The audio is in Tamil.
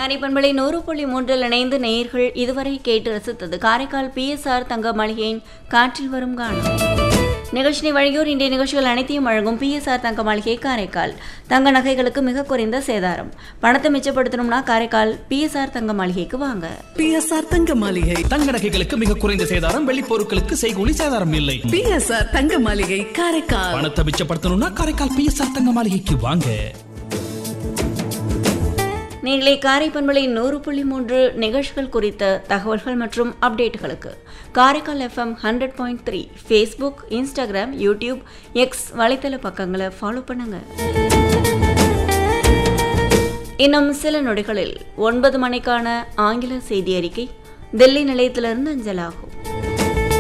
காரைப்பண்பளை நூறு புள்ளி மூன்றில் இணைந்து நேயர்கள் இதுவரை கேட்டு ரசித்தது காரைக்கால் பிஎஸ்ஆர் தங்க மாளிகையின் காற்றில் வரும் காலம் நிகழ்ச்சியை வழங்கியோர் இன்றைய நிகழ்ச்சிகள் அனைத்தையும் வழங்கும் பிஎஸ்ஆர் தங்க மாளிகை காரைக்கால் தங்க நகைகளுக்கு மிக குறைந்த சேதாரம் பணத்தை மிச்சப்படுத்தணும்னா காரைக்கால் பிஎஸ்ஆர் தங்க மாளிகைக்கு வாங்க பிஎஸ்ஆர் தங்க மாளிகை தங்க நகைகளுக்கு மிக குறைந்த சேதாரம் வெள்ளி பொருட்களுக்கு செய்கூலி சேதாரம் இல்லை பிஎஸ்ஆர் தங்க மாளிகை காரைக்கால் பணத்தை மிச்சப்படுத்தணும்னா காரைக்கால் பிஎஸ்ஆர் தங்க மாளிகைக்கு வாங்க நீங்களே காரைப்பண்பளை நூறு புள்ளி மூன்று நிகழ்ச்சிகள் குறித்த தகவல்கள் மற்றும் அப்டேட்டுகளுக்கு Karaikal FM hundred point three Facebook Instagram YouTube X வலைத்தள பக்கங்களை ஃபாலோ பண்ணுங்க இன்னும் சில நொடிகளில் ஒன்பது மணிக்கான ஆங்கில செய்தி அறிக்கை டெல்லி நிலையத்திலிருந்து அஞ்சலாகும்